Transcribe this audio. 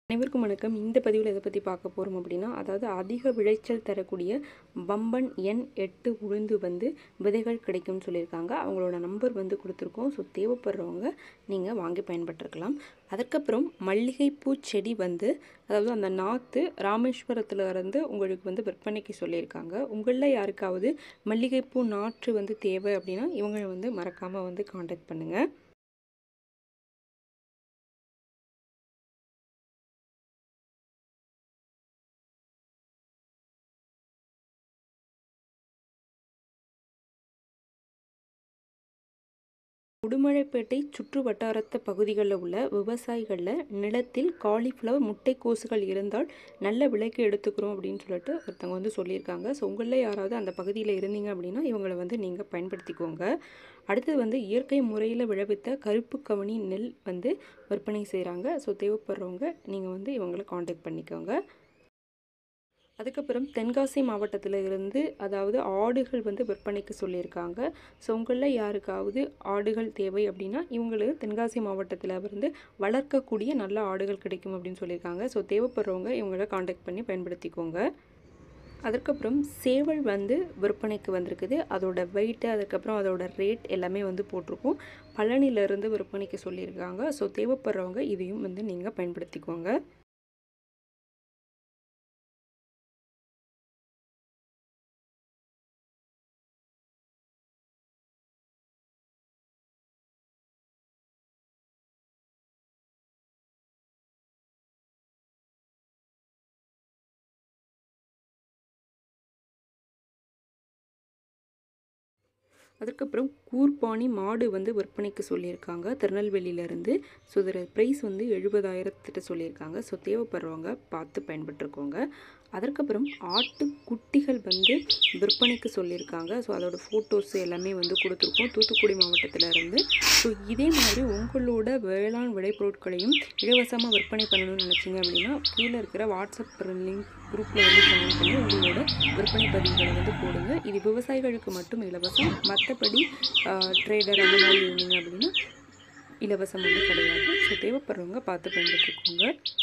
அனைவருக்கும் வணக்கம் இந்த பதிவில் எதை பற்றி பார்க்க போகிறோம் அப்படின்னா அதாவது அதிக விளைச்சல் தரக்கூடிய பம்பன் எண் எட்டு உளுந்து வந்து விதைகள் கிடைக்கும்னு சொல்லியிருக்காங்க அவங்களோட நம்பர் வந்து கொடுத்துருக்கோம் ஸோ தேவைப்படுறவங்க நீங்கள் வாங்கி பயன்பட்டுருக்கலாம் அதுக்கப்புறம் மல்லிகைப்பூ செடி வந்து அதாவது அந்த நாற்று ராமேஸ்வரத்தில் இருந்து உங்களுக்கு வந்து விற்பனைக்கு சொல்லியிருக்காங்க உங்களில் யாருக்காவது மல்லிகைப்பூ நாற்று வந்து தேவை அப்படின்னா இவங்களை வந்து மறக்காமல் வந்து காண்டாக்ட் பண்ணுங்கள் உடுமலைப்பேட்டை சுற்று வட்டாரத்த பகுதிகளில் உள்ள விவசாயிகளில் நிலத்தில் காலிஃப்ளவர் முட்டைக்கோசுகள் இருந்தால் நல்ல விலைக்கு எடுத்துக்கிறோம் அப்படின்னு சொல்லிட்டு ஒருத்தவங்க வந்து சொல்லியிருக்காங்க ஸோ உங்களில் யாராவது அந்த பகுதியில் இருந்தீங்க அப்படின்னா இவங்களை வந்து நீங்கள் பயன்படுத்திக்கோங்க அடுத்தது வந்து இயற்கை முறையில் விளைவித்த கருப்பு கவனி நெல் வந்து விற்பனை செய்கிறாங்க ஸோ தேவைப்படுறவங்க நீங்கள் வந்து இவங்களை காண்டாக்ட் பண்ணிக்கோங்க அதுக்கப்புறம் தென்காசி மாவட்டத்தில் இருந்து அதாவது ஆடுகள் வந்து விற்பனைக்கு சொல்லியிருக்காங்க ஸோ உங்களில் யாருக்காவது ஆடுகள் தேவை அப்படின்னா இவங்களுக்கு தென்காசி மாவட்டத்தில் இருந்து வளர்க்கக்கூடிய நல்ல ஆடுகள் கிடைக்கும் அப்படின்னு சொல்லியிருக்காங்க ஸோ தேவைப்படுறவங்க இவங்களை காண்டாக்ட் பண்ணி பயன்படுத்திக்கோங்க அதுக்கப்புறம் சேவல் வந்து விற்பனைக்கு வந்திருக்குது அதோட வெயிட்டு அதுக்கப்புறம் அதோட ரேட் எல்லாமே வந்து போட்டிருக்கோம் பழனியிலேருந்து விற்பனைக்கு சொல்லியிருக்காங்க ஸோ தேவைப்படுறவங்க இதையும் வந்து நீங்கள் பயன்படுத்திக்கோங்க அதுக்கப்புறம் கூர்பாணி மாடு வந்து விற்பனைக்கு சொல்லியிருக்காங்க திருநெல்வேலியிலேருந்து ஸோ இதோட ப்ரைஸ் வந்து எழுபதாயிரத்திட்ட சொல்லியிருக்காங்க ஸோ தேவைப்படுறவங்க பார்த்து பயன்பட்டுருக்கோங்க அதற்கப்புறம் ஆட்டு குட்டிகள் வந்து விற்பனைக்கு சொல்லியிருக்காங்க ஸோ அதோட ஃபோட்டோஸ் எல்லாமே வந்து கொடுத்துருக்கோம் தூத்துக்குடி மாவட்டத்தில் இருந்து ஸோ இதே மாதிரி உங்களோட வேளாண் விளைபொருட்களையும் இலவசமாக விற்பனை பண்ணணும்னு நினச்சிங்க அப்படின்னா கீழே இருக்கிற வாட்ஸ்அப் லிங்க் குரூப்பில் வந்து ஜாயின் பண்ணி உங்களோட விற்பனை பதிவுகளை வந்து போடுங்க இது விவசாயிகளுக்கு மட்டும் இலவசம் மற்றபடி ட்ரேடர் அந்த மாதிரி இருந்தீங்க அப்படின்னா இலவசம் வந்து கிடையாது ஸோ தேவைப்படுறவங்க பார்த்து பயன்பட்டுருக்கோங்க